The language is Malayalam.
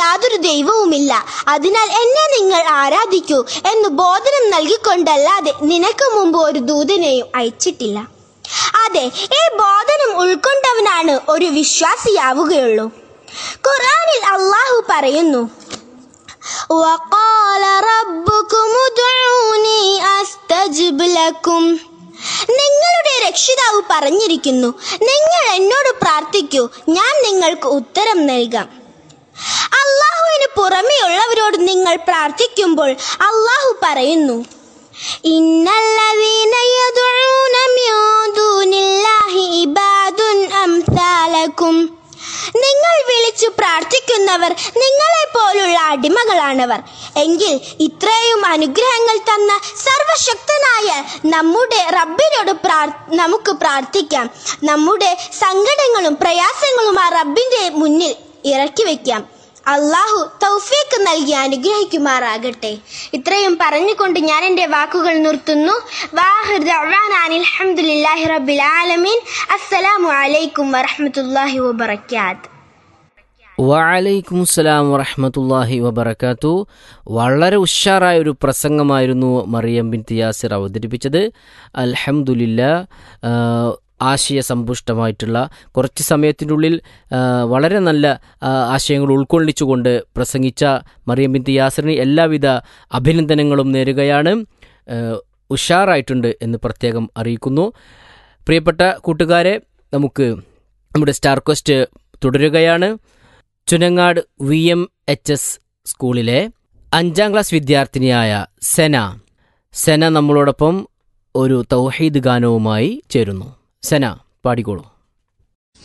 യാതൊരു ദൈവവുമില്ല അതിനാൽ എന്നെ നിങ്ങൾ ആരാധിക്കൂ എന്ന് ബോധനം നൽകിക്കൊണ്ടല്ലാതെ നിനക്ക് മുമ്പ് ഒരു ദൂതനെയും അയച്ചിട്ടില്ല അതെ ഈ ബോധനം ഉൾക്കൊണ്ടവനാണ് ഒരു വിശ്വാസിയാവുകയുള്ളൂ ഖുർആനിൽ അള്ളാഹു പറയുന്നു وقال ربكم ادعوني أستجب لكم നിങ്ങളുടെ രക്ഷിതാവ് പറഞ്ഞിരിക്കുന്നു നിങ്ങൾ എന്നോട് പ്രാർത്ഥിക്കൂ ഞാൻ നിങ്ങൾക്ക് ഉത്തരം നൽകാം അള്ളാഹുവിന് പുറമെയുള്ളവരോട് നിങ്ങൾ പ്രാർത്ഥിക്കുമ്പോൾ അള്ളാഹു പറയുന്നു ഇന്നല്ലദീന യദ്ഉന മിൻ ദൂനില്ലാഹി ഇബാദുൻ അംസാലക്കും നിങ്ങൾ വിളിച്ചു പ്രാർത്ഥിക്കുന്നവർ നിങ്ങളെ പോലുള്ള അടിമകളാണവർ എങ്കിൽ ഇത്രയും അനുഗ്രഹങ്ങൾ തന്ന സർവശക്തനായ നമ്മുടെ റബ്ബിനോട് പ്രാർ- നമുക്ക് പ്രാർത്ഥിക്കാം നമ്മുടെ സങ്കടങ്ങളും പ്രയാസങ്ങളും ആ റബ്ബിന്റെ മുന്നിൽ ഇറക്കി വെക്കാം അള്ളാഹു തൗഫീക്ക് നൽകി അനുഗ്രഹിക്കുമാറാകട്ടെ ഇത്രയും പറഞ്ഞുകൊണ്ട് ഞാൻ എൻ്റെ വാക്കുകൾ നിർത്തുന്നു വാഹിർ ദഅ്വാനാ അനിൽ ഹംദുലില്ലാഹി റബ്ബിൽ ആലമീൻ അസ്സലാമു അലൈക്കും വറഹ്മത്തുള്ളാഹി വബറകാത്ത് വഅലൈക്കും സ്സലാം വറഹമത്തല്ലാഹി വബർക്കാത്തു വളരെ ഉഷാറായ ഒരു പ്രസംഗമായിരുന്നു മറിയം ബിൻ തിയാസിർ അവതരിപ്പിച്ചത് അൽഹംദുലില്ല ആശയസമ്പുഷ്ടമായിട്ടുള്ള കുറച്ച് സമയത്തിൻ്റെ ഉള്ളിൽ ആ, വളരെ നല്ല ആ, ആശയങ്ങൾ ഉൾക്കൊള്ളിച്ചുകൊണ്ട് പ്രസംഗിച്ച മറിയം ബിൻ തിയാസിറിന് എല്ലാവിധ അഭിനന്ദനങ്ങളും നേരുകയാണ് ആ, ഉഷാറായിട്ടുണ്ട് എന്ന് പ്രത്യേകം അറിയിക്കുന്നു പ്രിയപ്പെട്ട കൂട്ടുകാരെ നമുക്ക് നമ്മുടെ സ്റ്റാർ ക്വസ്റ്റ് തുടരുകയാണ് Chunangad V M H S സ്കൂളിലെ അഞ്ചാം ക്ലാസ് വിദ്യാർത്ഥിനിയായ സെന സെന നമ്മളോടൊപ്പം ഒരു തൗഹീദ് ഗാനവുമായി ചേരുന്നു സെന പാടിക്കോളൂ